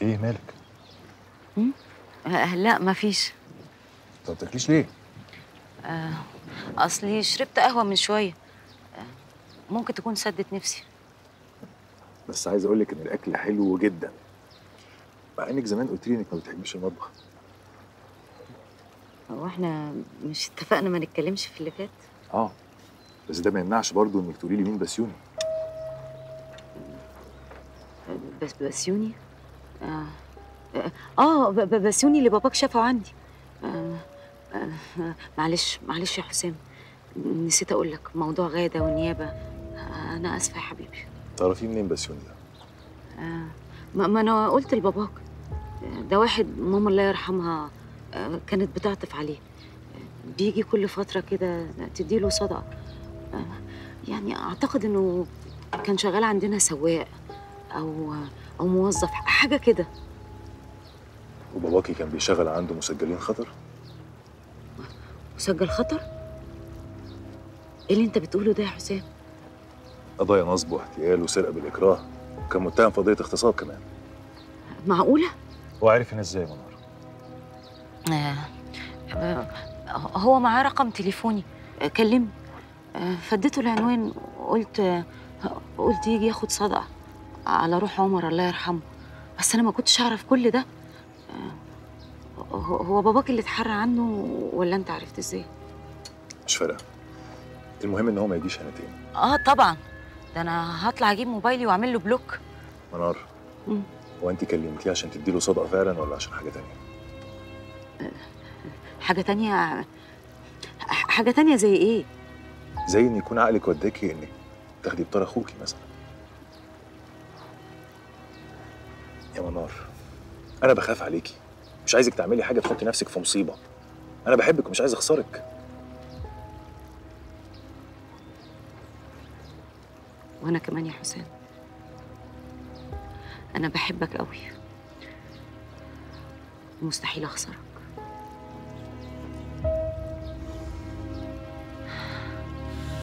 ايه مالك؟ آه لا مفيش انت ما بتاكليش ليه؟ آه اصلي شربت قهوه من شويه آه ممكن تكون سدت نفسي بس عايز اقول لك ان الاكل حلو جدا مع انك زمان قلت لي انك ما بتحبيش المطبخ هو احنا مش اتفقنا ما نتكلمش في اللي فات اه بس ده ما يمنعش برضو انك تقولي لي مين بسيوني بس بسيوني اه اه ب- ب- بسيوني اللي باباك شافه عندي آه آه آه، معلش معلش يا حسام نسيت اقول لك موضوع غاده والنيابه آه انا اسفه يا حبيبي تعرفيه منين بسيوني ده؟ آه ما, ما انا قلت لباباك آه، ده واحد ماما الله يرحمها آه كانت بتعطف عليه آه، بيجي كل فتره كده تديله صدقه آه يعني اعتقد انه كان شغال عندنا سواق او او موظف حاجه كده وباباكي كان بيشغل عنده مسجلين خطر؟ مسجل خطر ايه اللي انت بتقوله ده يا حسام قضايا نصب واحتيال وسرقه بالاكراه وكان متهم في قضيه اغتصاب كمان معقوله هو عارف هنا ازاي يا منار؟ آه آه، هو معاه رقم تليفوني آه، كلمني آه، فديته العنوان قلت آه، قلت يجي ياخد صدقه على روح عمر الله يرحمه بس انا ما كنتش اعرف كل ده آه، هو هو باباك اللي اتحرى عنه ولا انت عرفت ازاي مش فارقه المهم ان هو ما يجيش هنا تاني اه طبعا ده انا هطلع اجيب موبايلي واعمل له بلوك منار مم. هو انت كلمتيه عشان تديله صدقه فعلا ولا عشان حاجه تانية؟ حاجه تانية ح- حاجه تانية زي ايه زي ان يكون عقلك وداكي انك تاخدي بطار اخوكي مثلا يا منار انا بخاف عليكي مش عايزك تعملي حاجه تحطي نفسك في مصيبه انا بحبك ومش عايز اخسرك وانا كمان يا حسام انا بحبك قوي مستحيل اخسرك